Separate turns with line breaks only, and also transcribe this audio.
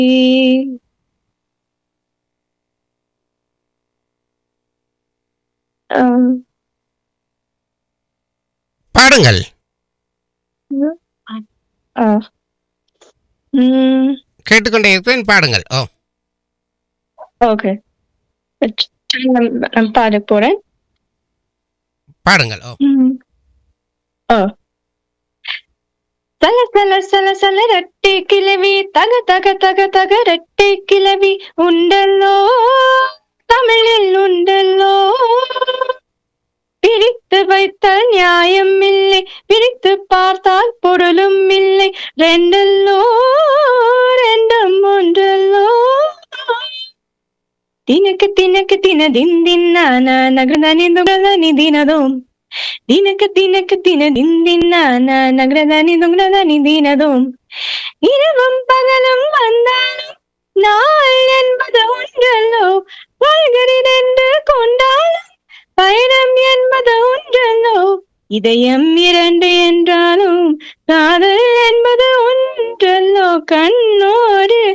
ஆம்.
பாடுங்கள்
ஆ. ம்,
கேட்டுக்கொண்டே இருப்பேன் பாடுங்கள் ஓ
ஓகே நான் நான் பாட போறேன்
பாடுங்கள் ஓ
ம். ஓ சல சல சல சல ரெட்டை கிழவி தக தக தக தக ரெட்டை கிழவி உண்டல்லோ தமிழில் உண்டல்லோ பிரித்து வைத்தால் நியாயம் இல்லை பிரித்து பார்த்தால் பொருளும் இல்லை ரெண்டல்லோ ரெண்டும் ஒன்றல்லோ தினக்கு தினக்கு தின தின் தின்னான நகரதனி தினதும் ದಿನಕ ದಿನಕ ದಿನ ದಿನ நகரதனி துங்கதனி தினதும் இரவும் பகலும் வந்தாலும் நாள் என்பது ஒன்றல்லோ வாழ்கிறேன் என்று கொண்டாலும் பயணம் என்பது ஒன்றல்லோ இதயம் இரண்டு என்றாலும் காதல் என்பது ஒன்றல்லோ கண்ணோடு